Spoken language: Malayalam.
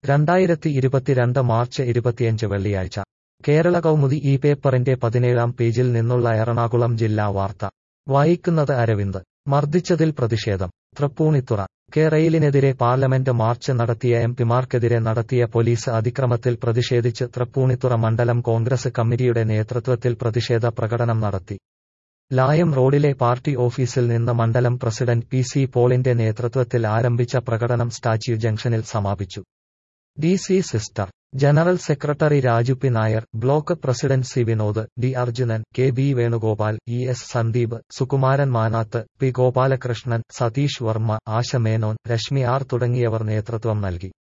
രണ്ടായിരത്തി ഇരുപത്തിരണ്ട് മാർച്ച് ഇരുപത്തിയഞ്ച് വെള്ളിയാഴ്ച കേരള കൗമുദി ഈ പേപ്പറിന്റെ പതിനേഴാം പേജിൽ നിന്നുള്ള എറണാകുളം ജില്ലാ വാർത്ത വായിക്കുന്നത് അരവിന്ദ് മർദ്ദിച്ചതിൽ പ്രതിഷേധം തൃപ്പൂണിത്തുറ കെ റെയിലിനെതിരെ പാർലമെന്റ് മാർച്ച് നടത്തിയ എം പിമാർക്കെതിരെ നടത്തിയ പോലീസ് അതിക്രമത്തിൽ പ്രതിഷേധിച്ച് തൃപ്പൂണിത്തുറ മണ്ഡലം കോൺഗ്രസ് കമ്മിറ്റിയുടെ നേതൃത്വത്തിൽ പ്രതിഷേധ പ്രകടനം നടത്തി ലായം റോഡിലെ പാർട്ടി ഓഫീസിൽ നിന്ന് മണ്ഡലം പ്രസിഡന്റ് പി സി പോളിന്റെ നേതൃത്വത്തിൽ ആരംഭിച്ച പ്രകടനം സ്റ്റാച്യു ജംഗ്ഷനിൽ സമാപിച്ചു ഡി സി സിസ്റ്റർ general secretary Raju P Nair block president C Vinod D Arjunan K B Venugopal E S Sandeep Sukumaran Manath P Gopalakrishnan Satheesh Varma Asha Menon Reshmi R തുടങ്ങിയവർ നേതൃത്വം നൽകി